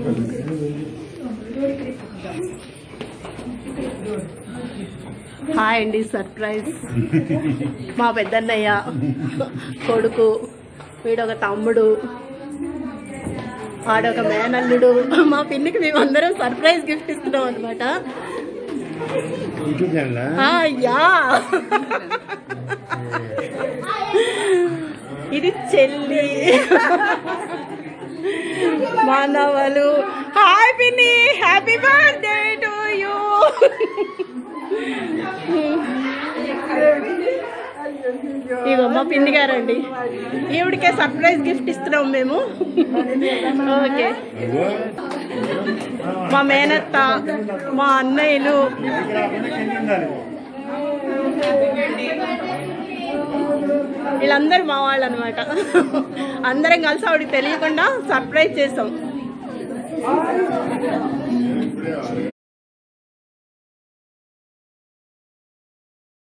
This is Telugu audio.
హాయ్ అండి సర్ప్రైజ్ మా పెద్దన్నయ్య కొడుకు వీడొక తమ్ముడు ఆడొక మేనల్లుడు మా పిన్నికి మేమందరం సర్ప్రైజ్ గిఫ్ట్ ఇస్తున్నాం అనమాట యూట్యూబ్ ఛానల్ యా ఇది చెల్లి మానవలు హాయ్ పిన్ని హ్యాపీ బర్త్డే టు యూ ఇగో మా పిన్ని గారండి ఈవిడికే సర్ప్రైజ్ గిఫ్ట్ ఇస్తున్నాం మేము ఓకే మా మేనత్త మా అన్నయ్యలు వీళ్ళందరూ మా వాళ్ళు అనమాట అందరం కలిసి ఆవిడకి తెలియకుండా సర్ప్రైజ్ చేసాం